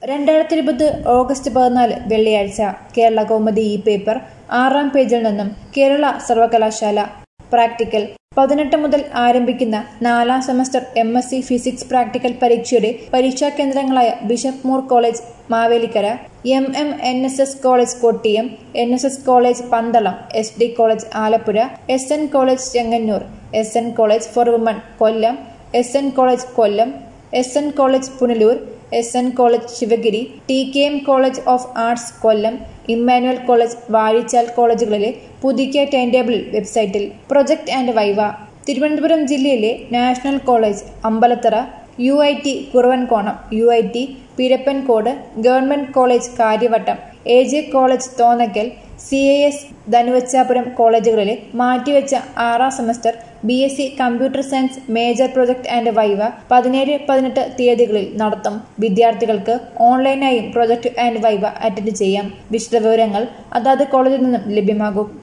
രണ്ടായിരത്തി ഇരുപത് ഓഗസ്റ്റ് പതിനാല് വെള്ളിയാഴ്ച കേരള കൗമുദി ഈ പേപ്പർ ആറാം പേജിൽ നിന്നും കേരള സർവകലാശാല പ്രാക്ടിക്കൽ പതിനെട്ട് മുതൽ ആരംഭിക്കുന്ന നാലാം semester M S C physics practical പരീക്ഷയുടെ പരീക്ഷാ കേന്ദ്രങ്ങളായ bishop Moore college Mavelikkara M M N S S college Kottiyam N S S college Pandalam S D college Alappuzha S N college Chengannur S N college for women Kollam S N college Kollam S N college Punalur S N college Sivagiri T K M college of arts Kollam Immanuel college Vazhichal കോളേജുകളിലെ പുതുക്കിയ time ടേബിളിൽ വെബ്സൈറ്റിൽ project and viva Thiruvananthapuram ജില്ലയിലെ national college Ambalathara U I T Kuravankonam U I T Pirappancode government college Kariavattom A J college Thonnakkal C A S Dhanuvachapuram കോളേജുകളിലെ മാറ്റിവെച്ച ആറാം semester B S C computer science major project and viva പതിനേഴ് പതിനെട്ട് തീയതികളിൽ നടത്തും വിദ്യാർത്ഥികൾക്ക് ഓൺലൈനായും പ്രൊജക്ട് ആൻഡ് വൈവ അറ്റൻഡ് ചെയ്യാം വിശദവിവരങ്ങൾ അതാത് കോളേജിൽ നിന്നും ലഭ്യമാകും